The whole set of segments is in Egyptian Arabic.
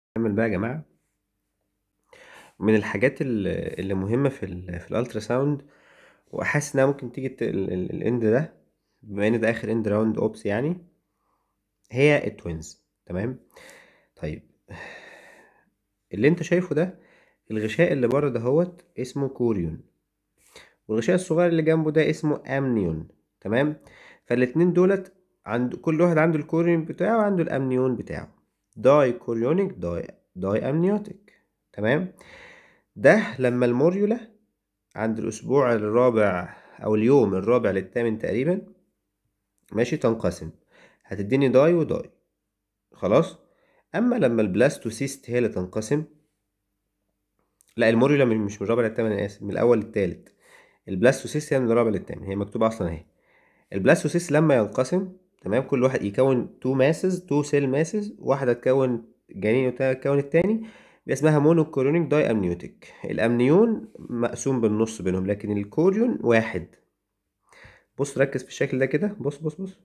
نكمل بقى يا جماعة من الحاجات ال- اللي مهمة في ال في الالترا ساوند وحاسس انها ممكن تيجي ت- ال- ال- الاند ده بما ان ده اخر اند راوند اوبس يعني هي التوينز تمام طيب اللي انت شايفه ده الغشاء اللي بره دهوت اسمه كوريون والغشاء الصغير اللي جنبه ده اسمه امنيون تمام فالاتنين دولت عند كل واحد عنده الكوريون بتاعه وعنده الامنيون بتاعه داي كوريونيك داي داي امنيوتيك تمام ده لما الموريولا عند الأسبوع الرابع أو اليوم الرابع للثامن تقريبا ماشي تنقسم هتديني داي وداي خلاص أما لما البلاستوسيست هي اللي تنقسم لا الموريولا من- مش من الرابع للثامن أنا آسف من الأول للتالت البلاستوسيست هي من الرابع للثامن هي مكتوبة أصلا أهي البلاستوسيست لما ينقسم تمام كل واحد يكون تو ماسز تو سيل ماسز واحدة تكون جنين والتانية تكون التاني بيبقى اسمها مونوكوريونيك داي امنيوتيك الامنيون مقسوم بالنص بينهم لكن الكوريون واحد بص ركز في الشكل ده كده بص بص بص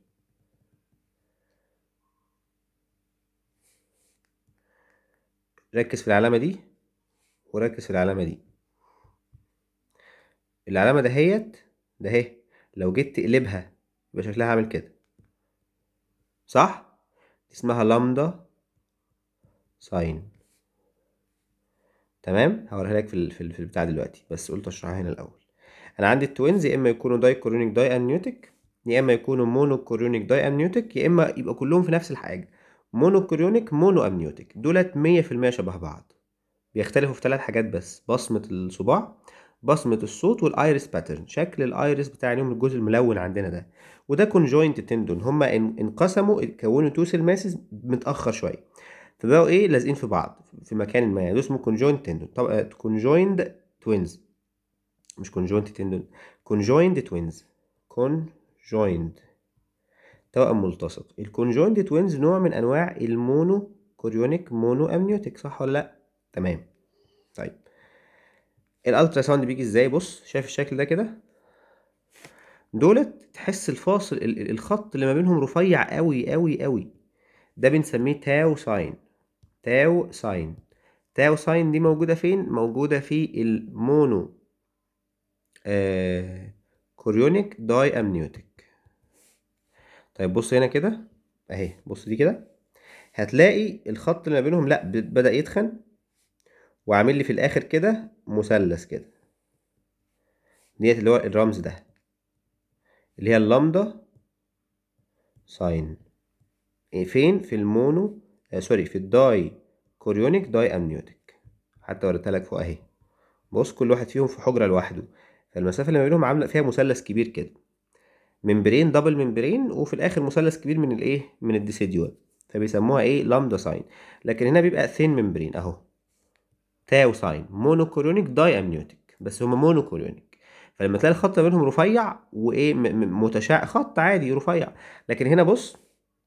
ركز في العلامة دي وركز في العلامة دي العلامة دهيت ده اهي لو جيت تقلبها يبقى شكلها عامل كده صح دي اسمها لامدا ساين تمام هوريها لك في ال- في ال- في البتاع دلوقتي بس قلت اشرحها هنا الاول انا عندي التوينز يا اما يكونوا داي كوريونيك داي امنيوتيك يا اما يكونوا مونو كوريونيك داي امنيوتيك يا اما يبقى كلهم في نفس الحاجه مونو كوريونيك مونو امنيوتيك دولت 100% شبه بعض بيختلفوا في ثلاث حاجات بس بصمه الصباع بصمه الصوت والايرس باترن شكل الايرس بتاع اليوم الجزء الملون عندنا ده وده كونجوينت تندون هما ان- انقسموا كونوا تو سيل ماسز متاخر شويه فبقوا ايه لازقين في بعض في مكان ما ده اسمه كونجوينت تندون طب كونجويند توينز مش كونجوينت تندون كونجويند توينز كونجويند توأم ملتصق الكونجويند توينز نوع من انواع المونو كوريونيك مونو امنيوتيك صح ولا لا تمام طيب الالترا ساوند بيجي ازاي بص شايف الشكل ده كده دولت تحس الفاصل ال- ال- الخط اللي ما بينهم رفيع قوي قوي قوي ده بنسميه تاو ساين تاو ساين تاو ساين دي موجودة فين موجودة في المونو آه كوريونيك داي امنيوتيك طيب بص هنا كده اهي بص دي كده هتلاقي الخط اللي ما بينهم لا ب- بدأ يتخن وعامل لي في الاخر كده مثلث كده ديت اللي هو الرمز ده اللي هي اللامدا ساين إيه فين في المونو آه سوري في الداي كوريونيك داي امنيوتيك حتى وريتها لك فوق اهي بص كل واحد فيهم في حجرة لوحده فالمسافة اللي ما بينهم عاملة فيها مثلث كبير كده ممبرين دبل ممبرين وفي الاخر مثلث كبير من الايه من الديسيديوال فبيسموها ايه لامدا ساين لكن هنا بيبقى ثين ممبرين اهو تاو ساين مونوكوريونيك داي امنيوتيك بس هما مونوكوريونيك فلما تلاقي الخط ما بينهم رفيع وايه م- م- متشع خط عادي رفيع لكن هنا بص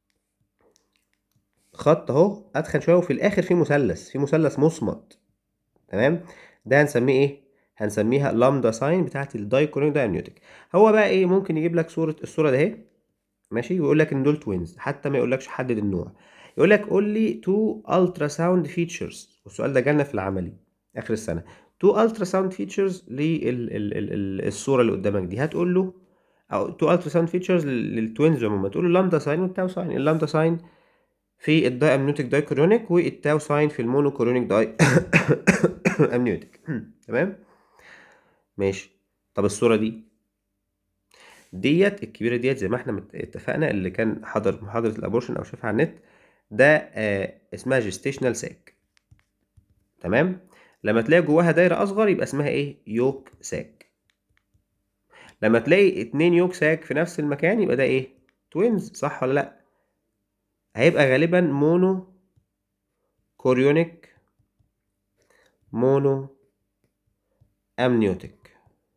خط اهو اتخن شويه وفي الاخر في مثلث في مثلث مصمت تمام ده هنسميه ايه هنسميها لامدا ساين بتاعت الدايكوريونيك داي امنيوتيك هو بقى ايه ممكن يجيب لك صوره الصوره ده اهي ماشي ويقول لك ان دول توينز حتى ما يقولكش حدد النوع يقول لك قول لي تو الترا ساوند فيتشرز والسؤال ده جالنا في العملي اخر السنه تو الترا ساوند فيتشرز للصوره اللي قدامك دي هتقول له او تو الترا ساوند فيتشرز للتوينز عموما تقول له اللامدا ساين والتاو ساين اللامدا ساين في الداي امنيوتيك داي كورونيك والتاو ساين في المونو كورونيك داي امنيوتيك تمام ماشي طب الصوره دي ديت الكبيره ديت زي ما احنا مت- اتفقنا اللي كان حضر محاضره الابورشن او شافها على النت ده آه اسمها جيستيشنال ساك تمام لما تلاقي جواها دايره اصغر يبقى اسمها ايه يوك ساك لما تلاقي اتنين يوك ساك في نفس المكان يبقى ده ايه توينز صح ولا لا هيبقى غالبا مونو كوريونيك مونو امنيوتيك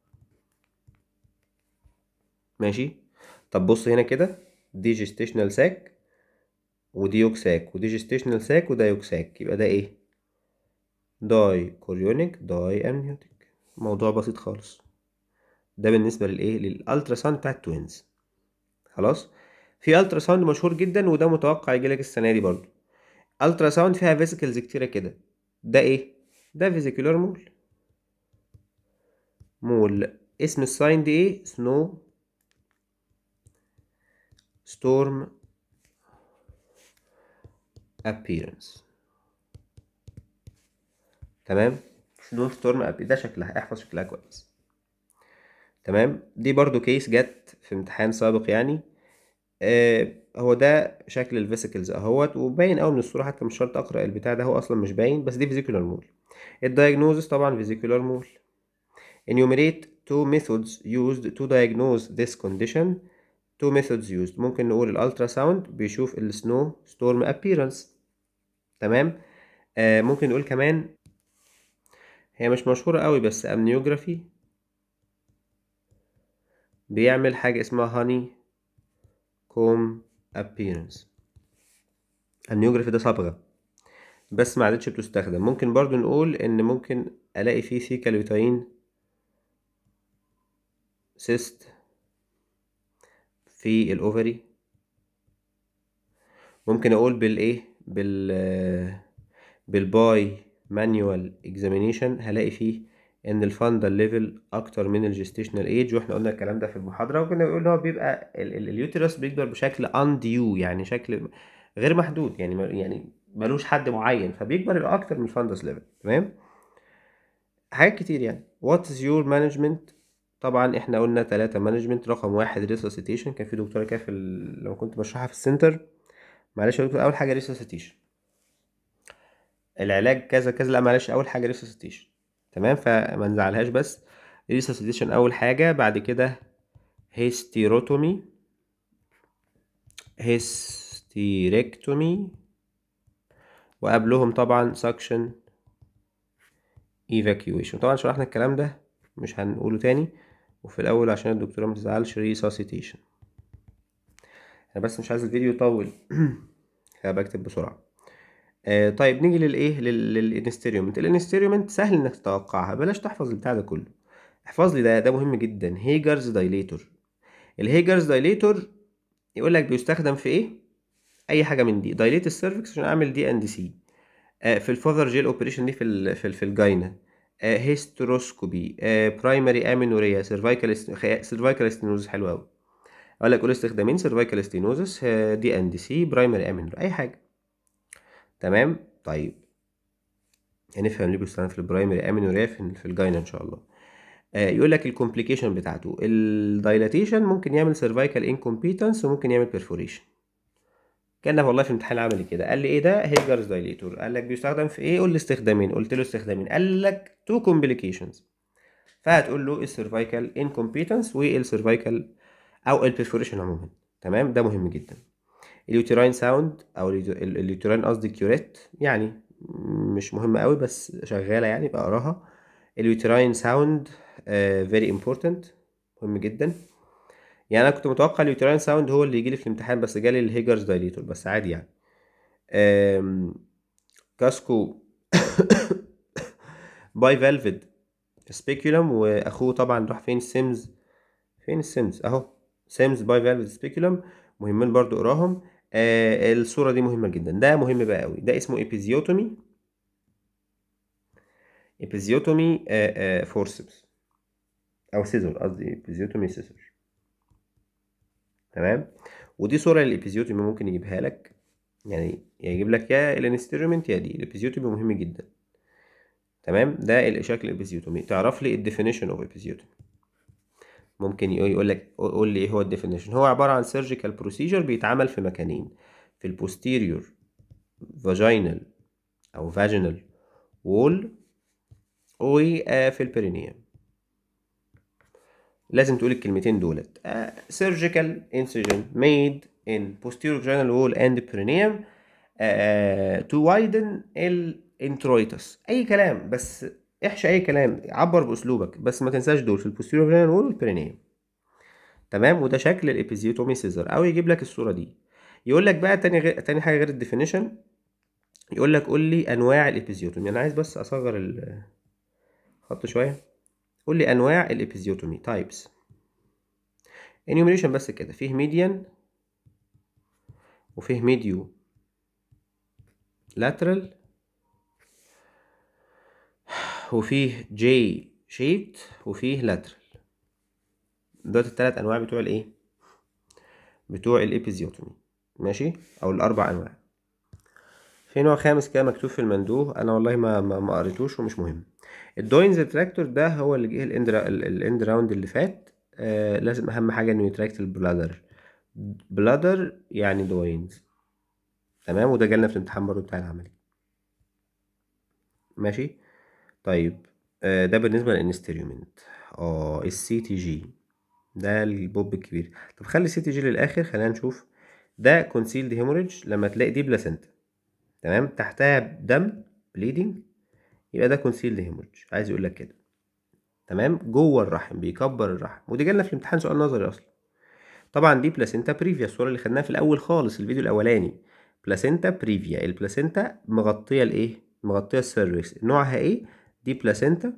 ماشي طب بص هنا كده دي جيستيشنال ساك ودي يوك ساك ودي جيستيشنال ساك وده يوك ساك يبقى ده ايه داي كوريونيك داي امنيوتيك موضوع بسيط خالص ده بالنسبه للايه للالترا ساوند بتاع التوينز خلاص في الترا ساوند مشهور جدا وده متوقع يجيلك السنه دي برضو الترا ساوند فيها فيسيكلز كتيره كده ده ايه ده فيزيكولار مول مول اسم الساين دي ايه سنو ستورم appearance تمام سنو ستورم اب ده شكلها احفظ شكلها كويس تمام دي برضو كيس جت في امتحان سابق يعني آه هو ده شكل الفيسيكلز اهوت وباين قوي من الصوره حتى مش شرط اقرا البتاع ده هو اصلا مش باين بس دي فيزيكولار مول الدايجنوزس طبعا فيزيكولار مول enumerate two methods used to diagnose this condition two methods used ممكن نقول الالترا ساوند بيشوف السنو ستورم appearance تمام آه ممكن نقول كمان هي مش مشهورة قوي بس امنيوجرافي بيعمل حاجة اسمها هاني كوم appearance امنيوجرافي ده صبغة بس ما عادتش بتستخدم ممكن برضو نقول ان ممكن الاقي فيه ثيكال يوتاين سيست في الاوفري ممكن اقول بالايه بال بالباي مانيوال اكزامينيشن هلاقي فيه ان الفاندال ليفل اكتر من الجستيشنال ايج واحنا قلنا الكلام ده في المحاضره وكنا بنقول هو بيبقى اليوترس بيكبر بشكل انديو يعني شكل غير محدود يعني يعني ملوش حد معين فبيكبر يبقى اكتر من الفاندس ليفل تمام حاجات كتير يعني وات از يور مانجمنت طبعا احنا قلنا ثلاثة مانجمنت رقم واحد ريسوسيتيشن كان في دكتورة كده في ال... لما كنت بشرحها في السنتر معلش يا دكتور اول حاجة ريسوسيتيشن العلاج كذا كذا لا معلش اول حاجة ريسوسيتيشن تمام فما نزعلهاش بس ريسوسيتيشن اول حاجة بعد كده هيستيروتومي هيستيريكتومي وقبلهم طبعا سكشن evacuation طبعا شرحنا الكلام ده مش هنقوله تاني وفي الاول عشان الدكتوره ما تزعلش resuscitation انا بس مش عايز الفيديو يطول فبكتب بسرعه آه طيب نيجي للايه للانستيريومنت الانستيريومنت سهل انك تتوقعها بلاش تحفظ البتاع ده كله احفظ لي ده ده مهم جدا هيجرز دايليتور الهيجرز دايليتور يقول لك بيستخدم في ايه اي حاجه من دي دايليت السيرفكس عشان اعمل دي اند سي في الفاذر جيل اوبريشن دي في ال في, ال في الجاينا هيستروسكوبي برايمري امينوريا سيرفايكال سيرفايكال ستينوزس حلو قوي اقول لك قول استخدامين سيرفايكال ستينوزس دي اند سي برايمري امينوريا اي حاجه تمام طيب هنفهم ليه بيستخدم في البرايمري امينوريا في, في الجاينا ان شاء الله آه يقول لك الكومبليكيشن بتاعته الدايلاتيشن ممكن يعمل سيرفايكال انكومبيتنس وممكن يعمل بيرفوريشن كان والله في امتحان عملي كده قال لي ايه ده هيجرز دايليتور قال لك بيستخدم في ايه قول لي استخدامين قلت له استخدامين قال لك تو كومبليكيشنز فهتقول له السيرفايكال انكومبيتنس والسيرفايكال او البرفوريشن عموما تمام ده مهم جدا اليوتيراين ساوند او اليوتيراين قصدي كيوريت يعني مش مهمه قوي بس شغاله يعني بقراها اليوتيراين ساوند فيري امبورتنت مهم جدا يعني انا كنت متوقع اليوتيراين ساوند هو اللي يجي لي في الامتحان بس جالي الهيجرز دايليتور بس عادي يعني كاسكو باي فالفيد سبيكولم واخوه طبعا راح فين سيمز فين السيمز اهو سيمز باي فالفيد سبيكولم مهمين برضو اقراهم آه الصورة دي مهمة جدا ده مهم بقى قوي ده اسمه ايبيزيوتومي ايبيزيوتومي آه آه فورسبس او سيزور قصدي ايبيزيوتومي سيزور تمام ودي صورة للإبيزيوتومي ممكن يجيبها لك يعني يجيب لك يا الانسترومنت يا دي الإبيزيوتومي مهم جدا تمام ده شكل الإبيزيوتومي تعرف لي الديفينيشن اوف إبيزيوتومي ممكن يقول لك قول لي ايه هو الديفينيشن هو عبارة عن سيرجيكال بروسيجر بيتعمل في مكانين في البوستيريور فاجينال او فاجينال وول وفي البرينيوم لازم تقول الكلمتين دولت uh, surgical incision made in posterior vaginal wall and perineum uh, to widen الانترويتس اي كلام بس احشي اي كلام عبر باسلوبك بس ما تنساش دول في البوستيريور فاجينال وول والبرينيوم تمام وده شكل الابيزيوتومي سيزر او يجيب لك الصوره دي يقول لك بقى تاني غير تاني حاجه غير الديفينيشن يقول لك قول لي انواع الابيزيوتومي انا عايز بس اصغر الخط شويه قول لي انواع الابيزيوتومي تايبس انيوميريشن بس كده فيه ميديان وفيه ميديو lateral وفيه J shaped وفيه lateral دول التلات انواع بتوع الايه بتوع الابيزيوتومي ماشي او الاربع انواع في نوع خامس كده مكتوب في المندوب انا والله ما ما, ما قريتوش ومش مهم الدوينز تراكتور ده هو اللي جه الاند الاند راوند اللي فات آه لازم اهم حاجه انه يتراكت البلادر بلادر يعني دوينز تمام وده جالنا في الامتحان برضو بتاع العملي ماشي طيب آه ده بالنسبه للانسترومنت اه السي تي جي ده البوب الكبير طب خلي السي تي جي للاخر خلينا نشوف ده كونسيلد هيموريدج لما تلاقي دي بلاسنتا تمام تحتها دم بليدنج يبقى ده كونسيلد هيموريدج عايز يقول لك كده تمام جوه الرحم بيكبر الرحم ودي جالنا في الامتحان سؤال نظري اصلا طبعا دي بلاسينتا بريفيا الصوره اللي خدناها في الاول خالص الفيديو الاولاني بلاسينتا بريفيا البلاسينتا مغطيه الايه مغطيه السيرفكس نوعها ايه دي بلاسينتا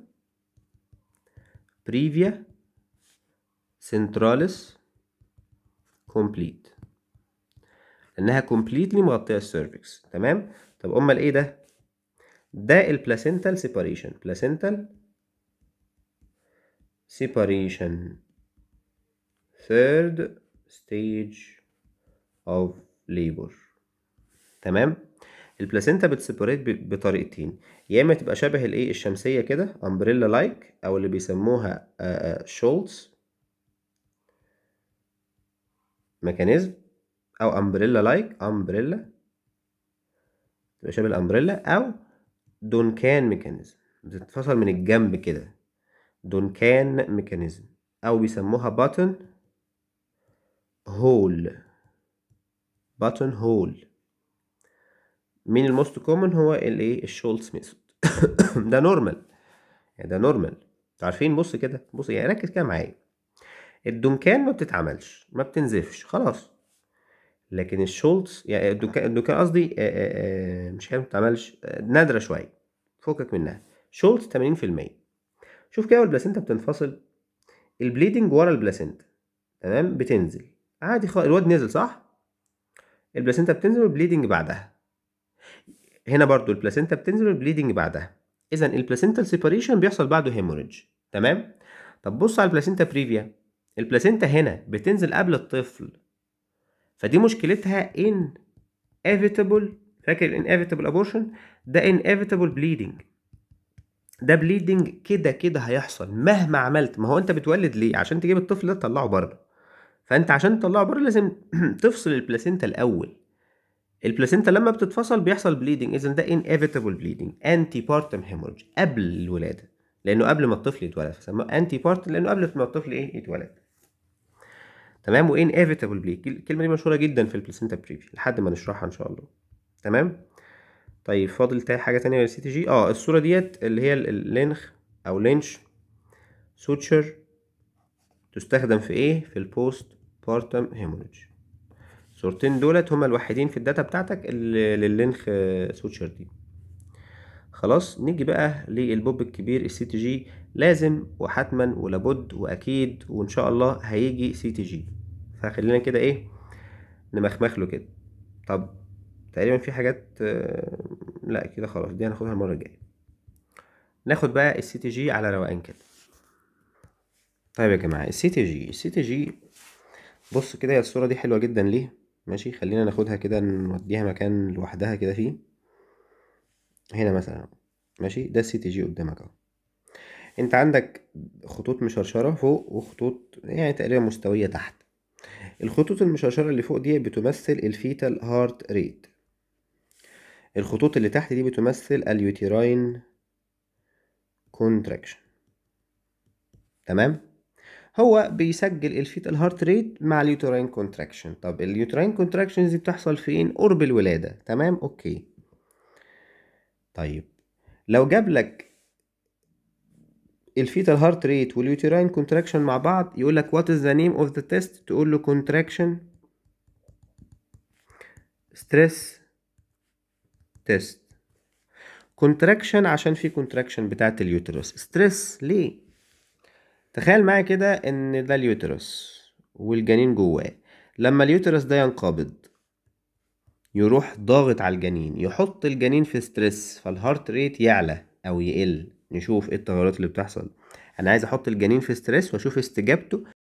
بريفيا سنتراليس كومبليت لانها كومبليتلي مغطيه السيرفكس تمام طب امال ايه ده ده البلاسينتال سيباريشن بلاسينتال separation third stage of labor تمام البلاسينتا بتسيبريت بطريقتين يا اما تبقى شبه الايه الشمسيه كده امبريلا لايك او اللي بيسموها شولتز ميكانيزم او امبريلا لايك امبريلا تبقى شبه الامبريلا او دونكان ميكانيزم بتتفصل من الجنب كده دونكان ميكانيزم او بيسموها باتن هول باتن هول مين الموست كومن هو الايه الشولتز ميثود ده نورمال يعني ده نورمال عارفين بص كده بص يعني ركز كده معايا الدونكان ما بتتعملش ما بتنزفش خلاص لكن الشولتز يعني الدونكان الدونكان قصدي مش هي ما بتتعملش نادره شويه فوقك منها شولتز 80% شوف كده البلاسينتا بتنفصل البليدنج ورا البلاسينتا تمام بتنزل عادي خالص الواد نزل صح البلاسينتا بتنزل والبليدنج بعدها هنا برضو البلاسينتا بتنزل والبليدنج بعدها اذا البلاسينتال سيباريشن بيحصل بعده هيموريدج تمام طب بص على البلاسينتا بريفيا البلاسينتا هنا بتنزل قبل الطفل فدي مشكلتها ان inevitable فاكر inevitable abortion ده inevitable bleeding ده بليدنج كده كده هيحصل مهما عملت ما هو انت بتولد ليه عشان تجيب الطفل ده تطلعه بره فانت عشان تطلعه بره لازم تفصل البلاسينتا الاول البلاسينتا لما بتتفصل بيحصل بليدنج اذا ده inevitable bleeding anti partum hemorrhage قبل الولاده لانه قبل ما الطفل يتولد فسموه انتي بارت لانه قبل ما الطفل ايه يتولد تمام و inevitable bleed الكلمه دي مشهوره جدا في البلاسينتا بريفي لحد ما نشرحها ان شاء الله تمام طيب فاضل تاني حاجه تانية من السي تي جي اه الصوره ديت اللي هي اللينخ او لينش سوتشر تستخدم في ايه في البوست بارتم هيموريدج الصورتين دولت هما الوحيدين في الداتا بتاعتك اللي لللينخ سوتشر دي خلاص نيجي بقى للبوب الكبير السي تي جي لازم وحتما ولابد واكيد وان شاء الله هيجي سي تي جي فخلينا كده ايه نمخمخ له كده طب تقريبا في حاجات لا كده خلاص دي هناخدها المره الجايه ناخد بقى السي تي جي على روقان كده طيب يا جماعه السي تي جي السي تي جي بص كده هي الصوره دي حلوه جدا ليه ماشي خلينا ناخدها كده نوديها مكان لوحدها كده فيه هنا مثلا ماشي ده السي تي جي قدامك اهو انت عندك خطوط مشرشره فوق وخطوط يعني تقريبا مستويه تحت الخطوط المشرشره اللي فوق دي بتمثل الفيتال هارت ريت الخطوط اللي تحت دي بتمثل اليوتيراين كونتراكشن تمام هو بيسجل الفيتال هارت ريت مع اليوتراين كونتراكشن طب اليوتراين كونتراكشن دي بتحصل فين قرب الولاده تمام اوكي طيب لو جاب لك الفيتال هارت ريت واليوتراين كونتراكشن مع بعض يقول لك وات از ذا نيم اوف ذا تيست تقول له كونتراكشن ستريس تيست كونتراكشن عشان في كونتراكشن بتاعت اليوترس ستريس ليه تخيل معايا كده ان ده اليوترس والجنين جواه لما اليوترس ده ينقبض يروح ضاغط على الجنين يحط الجنين في ستريس فالهارت ريت يعلى او يقل نشوف ايه التغيرات اللي بتحصل انا عايز احط الجنين في ستريس واشوف استجابته